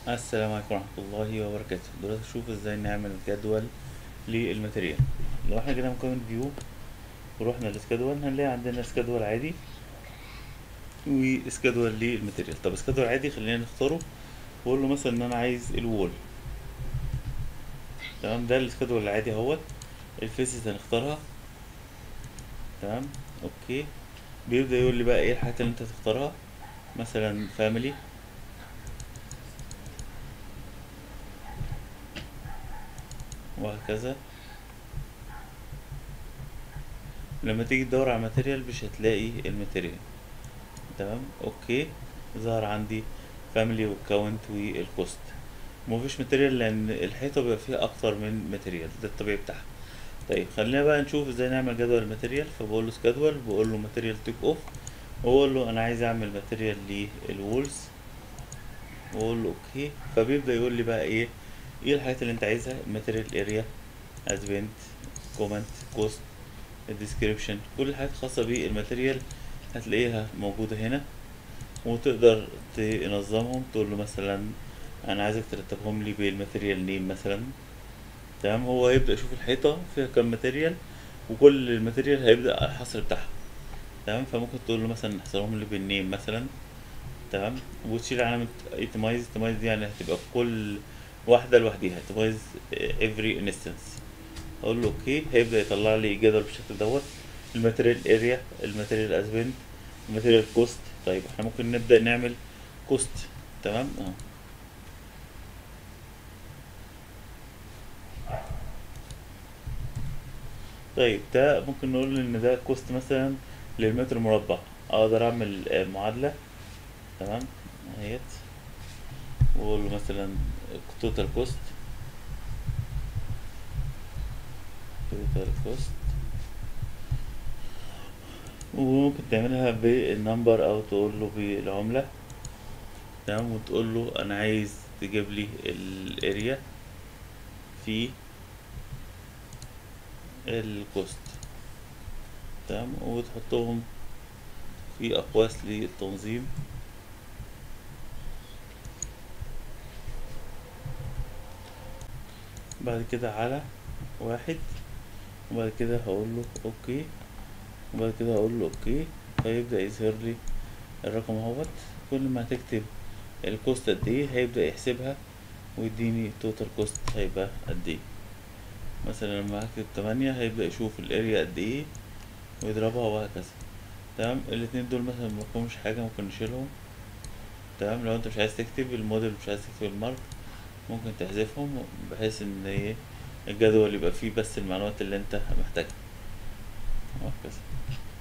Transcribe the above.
السلام عليكم ورحمة الله وبركاته دلوقتي نشوف ازاي نعمل جدول للماتيريال لو احنا جينا مكون فيو ورحنا للسكادول هنلاقي عندنا سكادول عادي وسكادول للماتيريال طب سكادول عادي خلينا نختاره واقول له مثلا ان انا عايز الوول تمام ده السكادول العادي اهوت الفيسز هنختارها تمام اوكي بيبدأ يقول لي بقى ايه الحاجات اللي انت تختارها مثلا فاميلي وهكذا لما تيجي تدور على ماتيريال مش هتلاقي الماتيريال تمام اوكي ظهر عندي فاميلي والكاونت والكوست مفيش ماتيريال لان الحيطه بيبقى فيها اكتر من ماتيريال ده الطبيعي بتاعها طيب خلينا بقى نشوف ازاي نعمل جدول الماتيريال فبقول له سكادول بقول له ماتيريال تيك اوف واقول له انا عايز اعمل ماتيريال للوولز واقول له اوكي فبيبدا يقول لي بقى ايه ايه الحاجات اللي انت عايزها الماتيريال اريا ادفنت كومنت كوست الديسكريبشن كل الحاجات الخاصة بالماتيريال هتلاقيها موجودة هنا وتقدر تنظمهم تقول له مثلا انا عايزك ترتبهم لي بالماتيريال نيم مثلا تمام هو يبدأ يشوف الحيطة فيها كام ماتيريال وكل الماتيريال هيبدأ الحصر بتاعها تمام فممكن تقول له مثلا احصرهم لي بالنيم مثلا تمام وتشيل علامة ايتمايز ايتمايز دي يعني هتبقى كل واحدة لوحديها ايتمايز every instance اقول له اوكي هيبدأ يطلع لي جدول بالشكل دوت الماتيريال اريا الماتيريال اسبند الماتيريال كوست طيب احنا ممكن نبدأ نعمل كوست تمام اه طيب ده ممكن نقول ان ده كوست مثلا للمتر مربع اقدر اعمل آه، معادلة تمام اهيت واقول له مثلا توتال كوست توتال كوست وممكن تعملها بالنمبر او تقول له بالعملة تمام وتقول له انا عايز تجيب لي الاريا في الكوست تمام وتحطهم في اقواس للتنظيم بعد كده على واحد وبعد كده هقول له اوكي وبعد كده هقول له اوكي فيبدأ يظهر لي الرقم اهوت كل ما تكتب الكوست قد ايه هيبدأ يحسبها ويديني توتال كوست هيبقى قد ايه مثلا لما هكتب تمانية هيبدأ يشوف الاريا قد ايه ويضربها وهكذا تمام الاتنين دول مثلا مفهومش حاجة ممكن نشيلهم تمام لو انت مش عايز تكتب الموديل مش عايز تكتب المارك ممكن تحذفهم بحيث ان ايه الجدول يبقى فيه بس المعلومات اللي انت محتاجها وهكذا